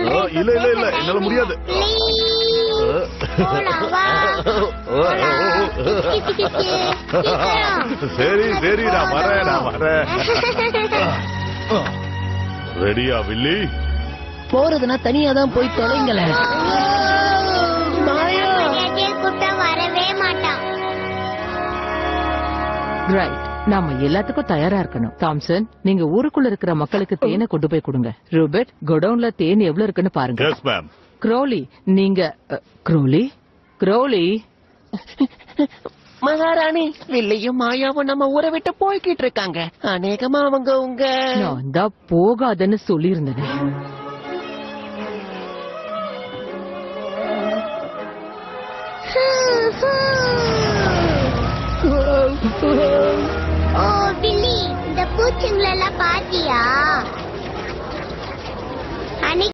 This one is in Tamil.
ஆ, இல்ல இல்ல இல்ல என்னால முடியாது போலாம், வா. கிச்சு, கிச்சு. சீக்கிரம். சரி சரி நான் வரேன் நான் வரேன் ரெடியா வில்லி போறதுன்னா தனியா தான் போய் தொலைங்களேன் மாயா மரியாதையை கூப்பிட்டா வரவே மாட்டான் ரைட் நாம எல்லாத்துக்கும் தயாரா இருக்கணும் தாம்சன் நீங்க ஊருக்குள்ள இருக்கிற மக்களுக்கு தேனை கொண்டு போய் கொடுங்க ரூபர்ட் குடவுன்ல தேன் எவ்வளவு இருக்குன்னு பாருங்க எஸ் மேம் க்ரோலி நீங்க அ, க்ரோலி க்ரோலி மகாராணி வில்லையும் மாயாவும் நம்ம ஊரை விட்டு போய்கிட்டு இருக்காங்க அநேகமா அவங்க உங்க நான் தான் போகாதன்னு சொல்லியிருந்தேன் ஓ பில்லி இந்த பூச்சிங்களை எல்லாம் பாத்தியா